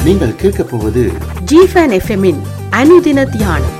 நீங்கள் கேட்கப் போவது ஜிஃபன் எஃப்எம்மின் அனுதின தியானம்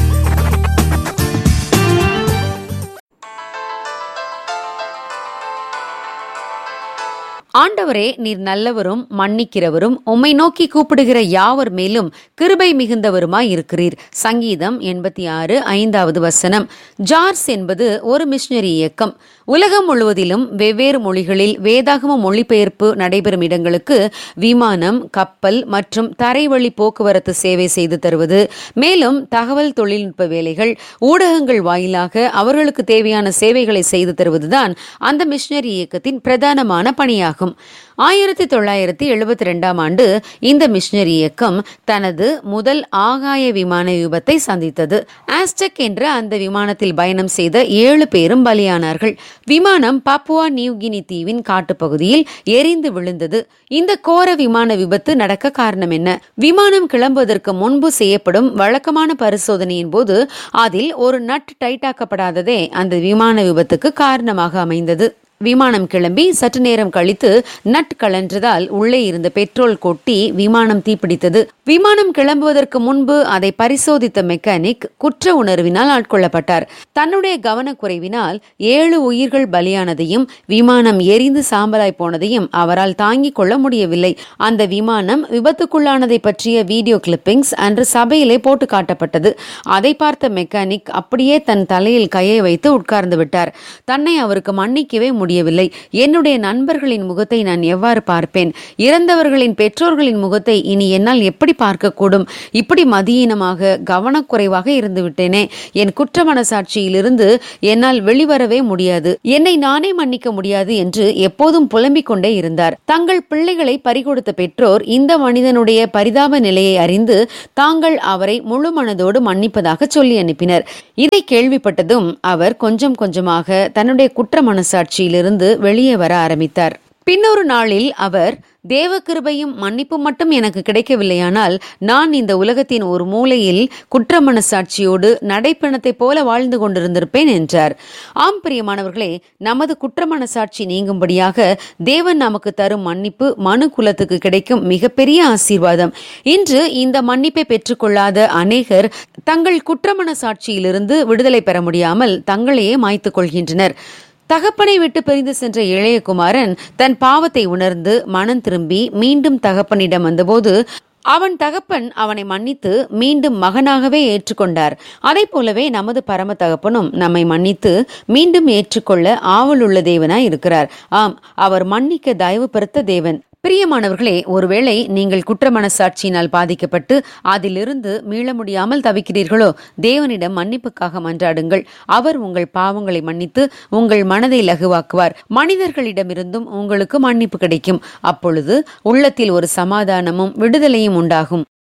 ஆண்டவரே நீர் நல்லவரும் மன்னிக்கிறவரும் உம்மை நோக்கி கூப்பிடுகிற யாவர் மேலும் கிருபை மிகுந்தவருமாய் இருக்கிறீர் சங்கீதம் எண்பத்தி ஆறு ஐந்தாவது வசனம் ஜார்ஸ் என்பது ஒரு மிஷனரி இயக்கம் உலகம் முழுவதிலும் வெவ்வேறு மொழிகளில் வேதாகம மொழிபெயர்ப்பு நடைபெறும் இடங்களுக்கு விமானம் கப்பல் மற்றும் தரைவழி போக்குவரத்து சேவை செய்து தருவது மேலும் தகவல் தொழில்நுட்ப வேலைகள் ஊடகங்கள் வாயிலாக அவர்களுக்கு தேவையான சேவைகளை செய்து தருவதுதான் அந்த மிஷனரி இயக்கத்தின் பிரதானமான பணியாகும் ஆயிரத்தி தொள்ளாயிரத்தி எழுபத்தி ரெண்டாம் ஆண்டு இந்த மிஷனரி இயக்கம் தனது முதல் ஆகாய விமான விபத்தை சந்தித்தது ஆஸ்டெக் என்ற அந்த விமானத்தில் பயணம் செய்த ஏழு பேரும் பலியானார்கள் விமானம் பாப்புவா நியூகினி தீவின் காட்டுப்பகுதியில் எரிந்து விழுந்தது இந்த கோர விமான விபத்து நடக்க காரணம் என்ன விமானம் கிளம்புவதற்கு முன்பு செய்யப்படும் வழக்கமான பரிசோதனையின் போது அதில் ஒரு நட் டைட்டாக்கப்படாததே அந்த விமான விபத்துக்கு காரணமாக அமைந்தது விமானம் கிளம்பி சற்று நேரம் கழித்து நட் கலன்றதால் உள்ளே இருந்த பெட்ரோல் கொட்டி விமானம் தீப்பிடித்தது விமானம் கிளம்புவதற்கு முன்பு அதை பரிசோதித்த மெக்கானிக் குற்ற உணர்வினால் ஆட்கொள்ளப்பட்டார் தன்னுடைய கவனக்குறைவினால் ஏழு உயிர்கள் பலியானதையும் விமானம் எரிந்து சாம்பலாய் போனதையும் அவரால் தாங்கிக் கொள்ள முடியவில்லை அந்த விமானம் விபத்துக்குள்ளானதை பற்றிய வீடியோ கிளிப்பிங்ஸ் அன்று சபையிலே போட்டு காட்டப்பட்டது அதை பார்த்த மெக்கானிக் அப்படியே தன் தலையில் கையை வைத்து உட்கார்ந்து விட்டார் தன்னை அவருக்கு மன்னிக்கவே முடியவில்லை என்னுடைய நண்பர்களின் முகத்தை நான் எவ்வாறு பார்ப்பேன் இறந்தவர்களின் பெற்றோர்களின் முகத்தை இனி என்னால் எப்படி பார்க்கக்கூடும் இப்படி மதியீனமாக கவனக்குறைவாக இருந்து விட்டேனே என் குற்ற மனசாட்சியிலிருந்து என்னால் வெளிவரவே முடியாது என்னை நானே மன்னிக்க முடியாது என்று எப்போதும் புலம்பிக் கொண்டே இருந்தார் தங்கள் பிள்ளைகளை பறிகொடுத்த பெற்றோர் இந்த மனிதனுடைய பரிதாப நிலையை அறிந்து தாங்கள் அவரை முழு மனதோடு மன்னிப்பதாக சொல்லி அனுப்பினர் இதை கேள்விப்பட்டதும் அவர் கொஞ்சம் கொஞ்சமாக தன்னுடைய குற்ற மனசாட்சியிலிருந்து வெளியே வர ஆரம்பித்தார் பின்னொரு நாளில் அவர் தேவ கிருபையும் மன்னிப்பும் மட்டும் எனக்கு கிடைக்கவில்லையானால் நான் இந்த உலகத்தின் ஒரு மூலையில் குற்ற மனசாட்சியோடு நடைப்பணத்தைப் போல வாழ்ந்து கொண்டிருந்திருப்பேன் என்றார் ஆம் பிரியமானவர்களே நமது குற்ற மனசாட்சி நீங்கும்படியாக தேவன் நமக்கு தரும் மன்னிப்பு மனு குலத்துக்கு கிடைக்கும் மிகப்பெரிய ஆசீர்வாதம் இன்று இந்த மன்னிப்பை பெற்றுக்கொள்ளாத அநேகர் தங்கள் குற்ற மனசாட்சியிலிருந்து விடுதலை பெற முடியாமல் தங்களையே மாய்த்துக் கொள்கின்றனர் தகப்பனை விட்டு பிரிந்து சென்ற இளையகுமாரன் தன் பாவத்தை உணர்ந்து மனம் திரும்பி மீண்டும் தகப்பனிடம் வந்தபோது அவன் தகப்பன் அவனை மன்னித்து மீண்டும் மகனாகவே ஏற்றுக்கொண்டார் அதை போலவே நமது பரம தகப்பனும் நம்மை மன்னித்து மீண்டும் ஏற்றுக்கொள்ள ஆவலுள்ள தேவனாய் இருக்கிறார் ஆம் அவர் மன்னிக்க தயவு பெருத்த தேவன் பிரியமானவர்களே ஒருவேளை நீங்கள் குற்ற மனசாட்சியினால் பாதிக்கப்பட்டு அதிலிருந்து மீள முடியாமல் தவிக்கிறீர்களோ தேவனிடம் மன்னிப்புக்காக மன்றாடுங்கள் அவர் உங்கள் பாவங்களை மன்னித்து உங்கள் மனதை லகுவாக்குவார் மனிதர்களிடமிருந்தும் உங்களுக்கு மன்னிப்பு கிடைக்கும் அப்பொழுது உள்ளத்தில் ஒரு சமாதானமும் விடுதலையும் உண்டாகும்